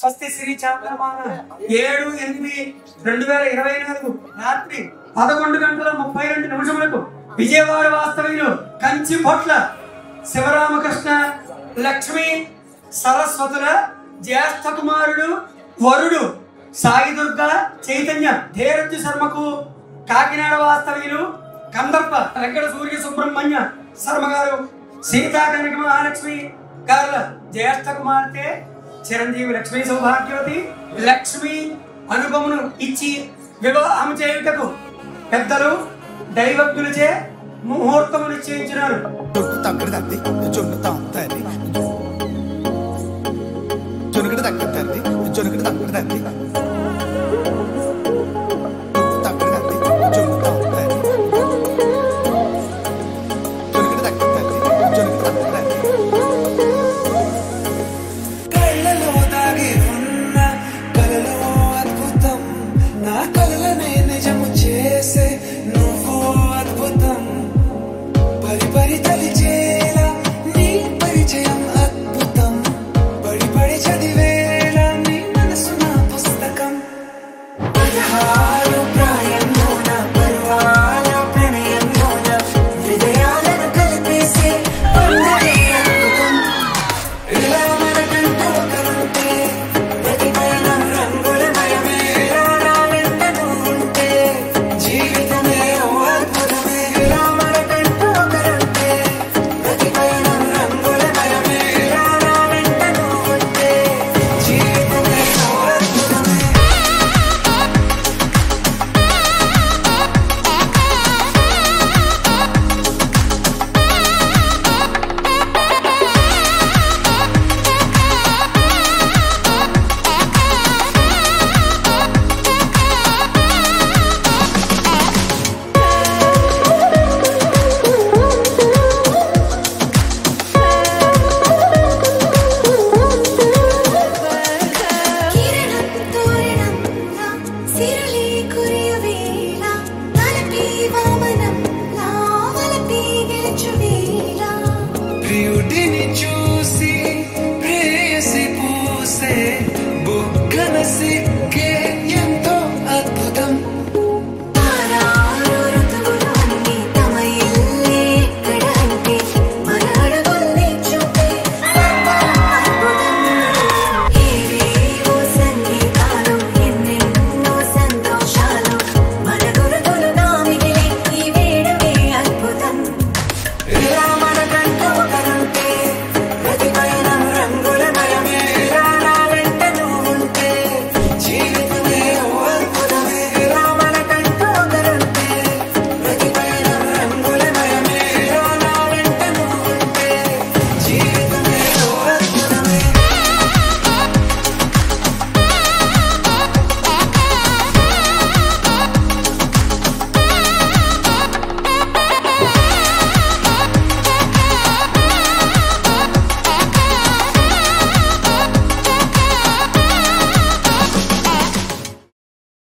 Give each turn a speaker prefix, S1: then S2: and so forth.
S1: స్వస్తి శ్రీ చాంద్రమాన ఏడు ఎనిమిది రెండు వేల ఇరవై నాలుగు రాత్రి పదకొండు గంటల ముప్పై రెండు నిమిషములకు విజయవాడ వాస్తవ్యులు కంచి పొట్ల శివరామకృష్ణ లక్ష్మి సరస్వతుల జ్యేష్ఠ కుమారుడు వరుడు సాయి దుర్గ చైతన్య ధీరజ్ శర్మకు కాకినాడ వాస్తవ్యులు కందర్ప వెంకట సూర్య సుబ్రహ్మణ్య శర్మ గారు సీతా కనక మహాలక్ష్మి గారుల జ్యేష్ఠ కుమార్తె చిరంజీవి లక్ష్మీ సౌభాగ్యవతి లక్ష్మి అనుభవమును ఇచ్చి వివాహం చేయుటకు పెద్దలు దైవజ్ఞులచే ముహూర్తము నిశ్చయించినారు
S2: జొన్ను తగ్గడు తద్ది జొన్ను తాంతది జొనుగడు తగ్గడు తద్ది జొనుగడు తగ్గడు తద్ది తగ్గడు తద్ది జొన్ను తాంతది జొనుగడు తగ్గడు తద్ది జొనుగడు తగ్గడు తద్ది
S3: కళ్ళలో దాగి ఉన్న కలలో అద్భుతం నా కలలనే నిజము చేసే నువ్వు అద్భుతం పరి పరి తలిచేలా నీ పరిచయం అద్భుతం పడి పడి చదివేలా నీ మనసు నా పుస్తకం పదహారు ప్రాయంలోన పర్వాల ప్రణయంలోన విజయాలను కలిపేసే పండగే అద్భుతం ఇలా మనకంటూ ఒకరుంటే ప్రతిపైన రంగుల మయమేలా నా వెంట నువ్వుంటే జీవితమే ఓ అద్భుతమే ఇలా మనకంటూ ఒకరుంటే ప్రతిపైన రంగుల మయమేలా నా వెంట నువ్వుంటే జీవితమే ఓ అద్భుతమే
S4: కిరణం తోరణంలా సిరలే కురియవేళ తలపి వామనంలా వలపి గెలుచువేళ
S3: ప్రియుడిని